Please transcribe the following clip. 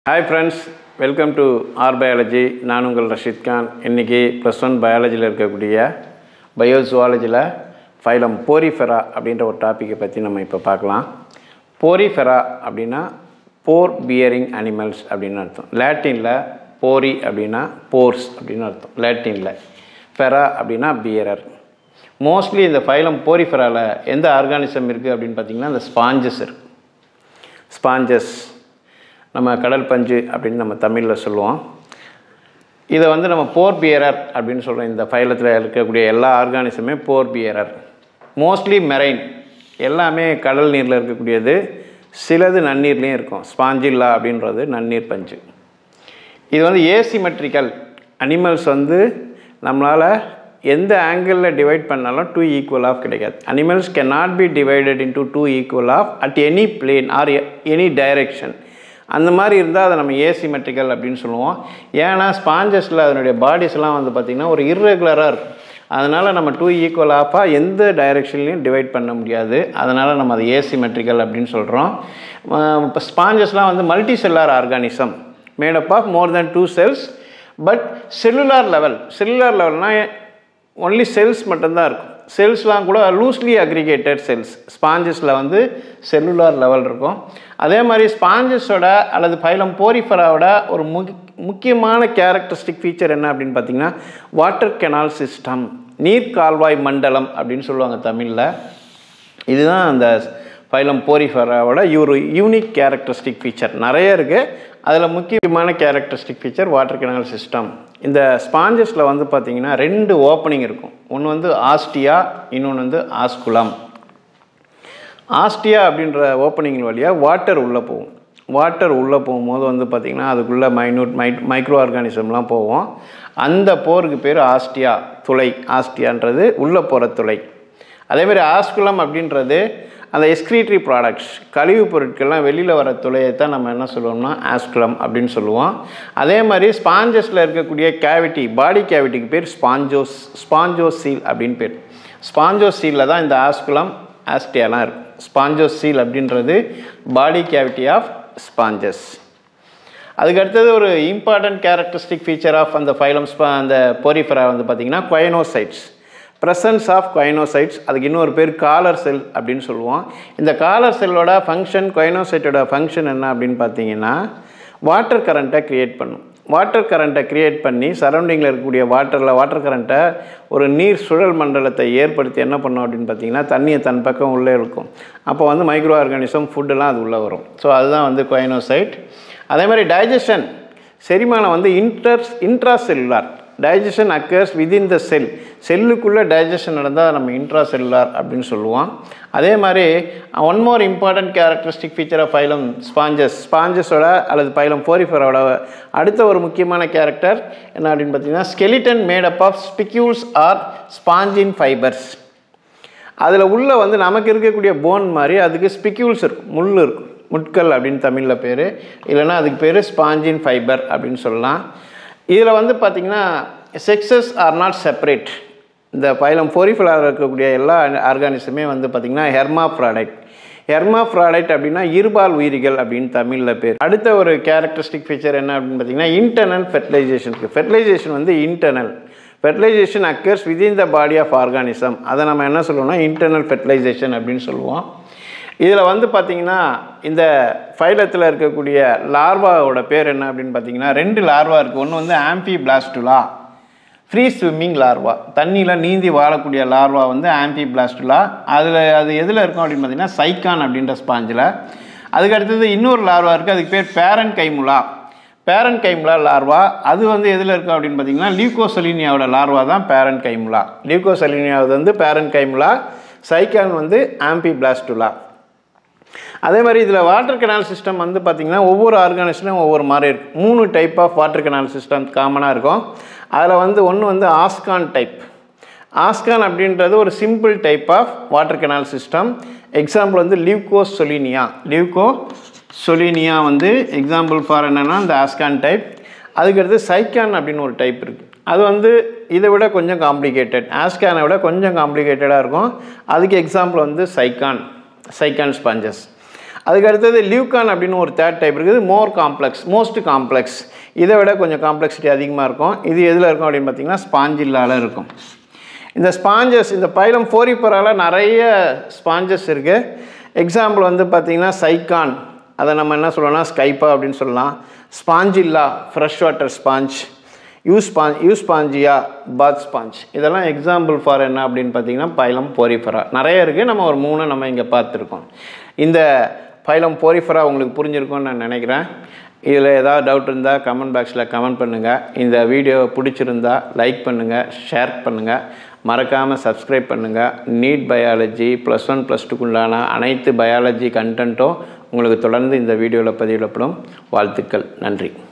hi friends welcome to our biology நான் உங்கள் ரஷீத் கான் இன்றைக்கி ப்ளஸ் ஒன் பயாலஜியில் இருக்கக்கூடிய பயோசுவாலஜியில் ஃபைலம் போரிஃபெரா அப்படின்ற ஒரு டாப்பிக்கை பற்றி நம்ம இப்போ பார்க்கலாம் போரிஃபெரா அப்படின்னா போர் பியரிங் அனிமல்ஸ் அப்படின்னு அர்த்தம் லேட்டினில் போரி அப்படின்னா போர்ஸ் அப்படின்னு அர்த்தம் லேட்டினில் ஃபெரா அப்படின்னா பியரர் மோஸ்ட்லி இந்த ஃபைலம் போரிஃபெராவில் எந்த ஆர்கானிசம் இருக்குது அப்படின்னு பார்த்தீங்கன்னா இந்த ஸ்பாஞ்சஸ் இருக்குது ஸ்பாஞ்சஸ் நம்ம கடல் பஞ்சு அப்படின்னு நம்ம தமிழில் சொல்லுவோம் இதை வந்து நம்ம போர் பியரர் அப்படின்னு சொல்கிறோம் இந்த ஃபைலத்தில் இருக்கக்கூடிய எல்லா ஆர்கானிசமே போர் பியரர் மோஸ்ட்லி மெரைன் எல்லாமே கடல் நீரில் இருக்கக்கூடியது சிலது நன்னீர்லேயும் இருக்கும் ஸ்பாஞ்சில்லா அப்படின்றது நன்னீர் பஞ்சு இது வந்து ஏசிமெட்ரிக்கல் அனிமல்ஸ் வந்து நம்மளால் எந்த ஆங்கிளில் டிவைட் பண்ணாலும் டூ ஈக்குவல் ஆஃப் கிடைக்காது animals can not be divided into two equal half at any plane or any direction அந்த மாதிரி இருந்தால் அதை நம்ம ஏசிமெட்ரிக்கல் அப்படின்னு சொல்லுவோம் ஏன்னா ஸ்பாஞ்சஸில் அதனுடைய பாடிஸ்லாம் வந்து பார்த்திங்கன்னா ஒரு இர்ரெகுலராக இருக்கும் அதனால் நம்ம டூ ஈக்குவல் ஆஃபாக எந்த டைரெக்ஷன்லையும் டிவைட் பண்ண முடியாது அதனால் நம்ம அதை ஏசிமெட்ரிக்கல் அப்படின்னு சொல்கிறோம் இப்போ ஸ்பாஞ்சஸ்லாம் வந்து multi cellular organism made up of more then two cells but cellular level cellular லெவல்னால் ஒன்லி செல்ஸ் மட்டும்தான் இருக்கும் செல்ஸ்லாம் கூட லூஸ்லி அக்ரிகேட்டட் செல்ஸ் ஸ்பாஞ்சஸில் வந்து செல்லுலார் லெவல் இருக்கும் அதே மாதிரி ஸ்பாஞ்சஸோட அல்லது பைலம் போரிஃபராவோட ஒரு முக் முக்கியமான கேரக்டரிஸ்டிக் ஃபீச்சர் என்ன அப்படின்னு பார்த்தீங்கன்னா வாட்டர் கெனால் சிஸ்டம் நீர் கால்வாய் மண்டலம் அப்படின்னு சொல்லுவாங்க தமிழில் இதுதான் அந்த ஃபைலம் போரிஃபராவோட ஒரு யூனிக் கேரக்டரிஸ்டிக் ஃபீச்சர் நிறைய இருக்குது அதில் முக்கியமான characteristic feature water canal system இந்த ஸ்பாஞ்சஸில் வந்து பார்த்திங்கன்னா ரெண்டு ஓப்பனிங் இருக்கும் ஒன்று வந்து ஆஸ்டியா இன்னொன்று வந்து ஆஸ்குலம் ஆஸ்டியா அப்படின்ற ஓப்பனிங் வழியாக வாட்டர் உள்ளே போகும் வாட்டர் உள்ளே போகும்போது வந்து பார்த்திங்கன்னா அதுக்குள்ளே மைனூட் மை மைக்ரோ ஆர்கானிசம்லாம் போவோம் அந்த போருக்கு பேர் ஆஸ்டியா துளை ஆஸ்டியான்றது உள்ளே போகிற துளை அதேமாதிரி ஆஸ்குலம் அப்படின்றது அந்த எஸ்க்ரீட்ரி ப்ராடக்ட்ஸ் கழிவுப் பொருட்கள்லாம் வெளியில் வர துளையை தான் நம்ம என்ன சொல்லுவோம்னா ஆஸ்குலம் அப்படின்னு சொல்லுவோம் அதே மாதிரி ஸ்பாஞ்சஸில் இருக்கக்கூடிய கேவிட்டி பாடி கேவிட்டிக்கு பேர் ஸ்பாஞ்சோஸ் ஸ்பாஞ்சோசீல் அப்படின்னு பேர் ஸ்பாஞ்சோசீலில் தான் இந்த ஆஸ்குலம் ஆஸ்டியாலாம் இருக்கும் ஸ்பாஞ்சோசீல் அப்படின்றது பாடி கேவிட்டி ஆஃப் ஸ்பாஞ்சஸ் அதுக்கு அடுத்தது ஒரு இம்பார்ட்டன்ட் கேரக்டரிஸ்டிக் ஃபீச்சர் ஆஃப் அந்த ஃபைலம் ஸ்பா அந்த போரிஃபரா வந்து பார்த்திங்கன்னா குவைனோசைட்ஸ் ப்ரெசன்ஸ் ஆஃப் குவைனோசைட்ஸ் அதுக்கு இன்னொரு பேர் காலர் செல் அப்படின்னு சொல்லுவோம் இந்த காலர் செல்லோட ஃபங்க்ஷன் குவைனோசைட்டோட ஃபங்க்ஷன் என்ன அப்படின்னு பார்த்தீங்கன்னா வாட்டர் கரண்ட்டை க்ரியேட் பண்ணும் வாட்டர் கரண்ட்டை க்ரியேட் பண்ணி சரௌண்டிங்கில் இருக்கக்கூடிய வாட்டரில் வாட்டர் கரண்ட்டை ஒரு நீர் சுழல் மண்டலத்தை ஏற்படுத்தி என்ன பண்ணோம் அப்படின்னு பார்த்தீங்கன்னா தண்ணியை தன் பக்கம் உள்ளே இருக்கும் அப்போ வந்து மைக்ரோ ஆர்கானிசம் ஃபுட்டெல்லாம் அது உள்ளே வரும் ஸோ அதுதான் வந்து குவைனோசைட் அதே மாதிரி டைஜஷன் செரிமானம் வந்து inter intra cellular digestion occurs within the cell செல்லுக்குள்ளே டைஜஷன் நடந்தால் நம்ம இன்ட்ரா செல்லுலார் அப்படின்னு சொல்லுவோம் அதே மாதிரி one more important characteristic feature of phylum sponges ஸ்பாஞ்சஸோட அல்லது பைலம் ஃபோரிஃபரோட அடுத்த ஒரு முக்கியமான கேரக்டர் என்ன அப்படின்னு பார்த்தீங்கன்னா skeleton made up of spicules or spongin fibres அதில் உள்ளே வந்து நமக்கு இருக்கக்கூடிய போன் மாதிரி அதுக்கு ஸ்பிக்யூல்ஸ் இருக்கும் முள் இருக்கும் முட்கள் அப்படின்னு தமிழில் பேர் இல்லைன்னா அதுக்கு பேர் ஸ்பாஞ்சின் ஃபைபர் அப்படின்னு சொல்லலாம் இதில் வந்து பார்த்திங்கன்னா செக்ஸஸ் ஆர் நாட் செப்பரேட் இந்த பைலம் ஃபோரிஃபிலாக இருக்கக்கூடிய எல்லா ஆர்கானிசமே வந்து பார்த்திங்கன்னா ஹெர்மா ப்ராடக்ட் ஹெர்மா ப்ராடக்ட் அப்படின்னா இருபால் உயிரிகள் அப்படின்னு தமிழில் பேர் அடுத்த ஒரு கேரக்டரிஸ்டிக் ஃபீச்சர் என்ன அப்படின்னு பார்த்தீங்கன்னா இன்டர்னல் ஃபெர்டிலைசேஷனுக்கு ஃபெர்டிலைசேஷன் வந்து internal fertilisation occurs within the body of organism அதை நம்ம என்ன சொல்லுவோம்னா இன்டர்னல் ஃபெர்டிலைசேஷன் அப்படின்னு சொல்லுவோம் இதில் வந்து பார்த்திங்கன்னா இந்த ஃபைலத்தில் இருக்கக்கூடிய லார்வாவோட பேர் என்ன அப்படின்னு பார்த்தீங்கன்னா ரெண்டு லார்வா இருக்குது ஒன்று வந்து amphiblastula free swimming larva தண்ணியில் நீந்தி வாழக்கூடிய லார்வா வந்து ஆம்பி பிளாஸ்டுலா அதில் அது எதில் இருக்கும் அப்படின்னு பார்த்தீங்கன்னா சைக்கான் அப்படின்ற ஸ்பாஞ்சில் அதுக்கு அடுத்தது இன்னொரு லார்வா இருக்குது அதுக்கு பேர் பேரன் கைமுலா பேரன் கைமுலா லார்வா அது வந்து எதில் இருக்கும் அப்படின்னு பார்த்தீங்கன்னா லியூகோசலினியாவோட லார்வா தான் பேரன் கைமுலா லியூகோசலினியாவது வந்து பேரன் கைமுலா சைக்கான் வந்து ஆம்பி பிளாஸ்டுலா அதே மாதிரி இதில் வாட்டர் கெனால் சிஸ்டம் வந்து பார்த்திங்கன்னா ஒவ்வொரு ஆர்கானிஸ்லையும் ஒவ்வொரு மாதிரி இருக்கும் மூணு type of water canal system காமனாக இருக்கும் அதில் வந்து ஒன்று வந்து ஆஸ்கான் டைப் ஆஸ்கான் அப்படின்றது ஒரு simple type of water canal system example வந்து லியூகோ சொலினியா லியூகோ சொலினியா வந்து எக்ஸாம்பிள் ஃபார் என்னென்னா இந்த ஆஸ்கான் டைப் அதுக்கடுத்து சைக்கான் அப்படின்னு ஒரு டைப் இருக்குது அது வந்து இதை விட கொஞ்சம் காம்ப்ளிகேட்டட் ஆஸ்கானை விட கொஞ்சம் காம்ப்ளிகேட்டடாக இருக்கும் அதுக்கு எக்ஸாம்பிள் வந்து சைக்கான் சைக்கான் ஸ்பாஞ்சஸ் அதுக்கு அடுத்தது லியூகான் அப்படின்னு ஒரு தேர்ட் டைப் இருக்குது மோர் காம்ப்ளெக்ஸ் மோஸ்ட் காம்ப்ளெக்ஸ் இதை விட கொஞ்சம் காம்ப்ளெக்சிட்டி அதிகமாக இருக்கும் இது எதில் இருக்கும் அப்படின்னு பார்த்தீங்கன்னா ஸ்பாஞ்சில்லால இருக்கும் இந்த ஸ்பாஞ்சஸ் இந்த பைலம் ஃபோரிப்பரால் நிறைய ஸ்பாஞ்சஸ் இருக்குது எக்ஸாம்பிள் வந்து பார்த்திங்கன்னா சைக்கான் அதை நம்ம என்ன சொல்லலாம்னா ஸ்கைப்பா அப்படின்னு சொல்லலாம் Spongilla fresh water sponge Euspongia Euspongia bath sponge இதெல்லாம் எக்ஸாம்பிள் ஃபார் என்ன அப்படின்னு பார்த்தீங்கன்னா பைலம் போரிஃபரா நிறைய இருக்குது நம்ம ஒரு மூணு நம்ம இங்கே பார்த்துருக்கோம் இந்த பைலம் போரிஃபரா உங்களுக்கு புரிஞ்சிருக்கும்னு நான் நினைக்கிறேன் இதில் ஏதாவது டவுட் இருந்தால் கமெண்ட் பாக்ஸில் கமெண்ட் பண்ணுங்கள் இந்த வீடியோ பிடிச்சிருந்தா லைக் பண்ணுங்கள் ஷேர் பண்ணுங்கள் மறக்காமல் சப்ஸ்கிரைப் பண்ணுங்கள் NEET biology plus one plus டூக்குள்ளான அனைத்து பயாலஜி கண்டென்ட்டும் உங்களுக்கு தொடர்ந்து இந்த வீடியோவில் பதிவிடப்படும் வாழ்த்துக்கள் நன்றி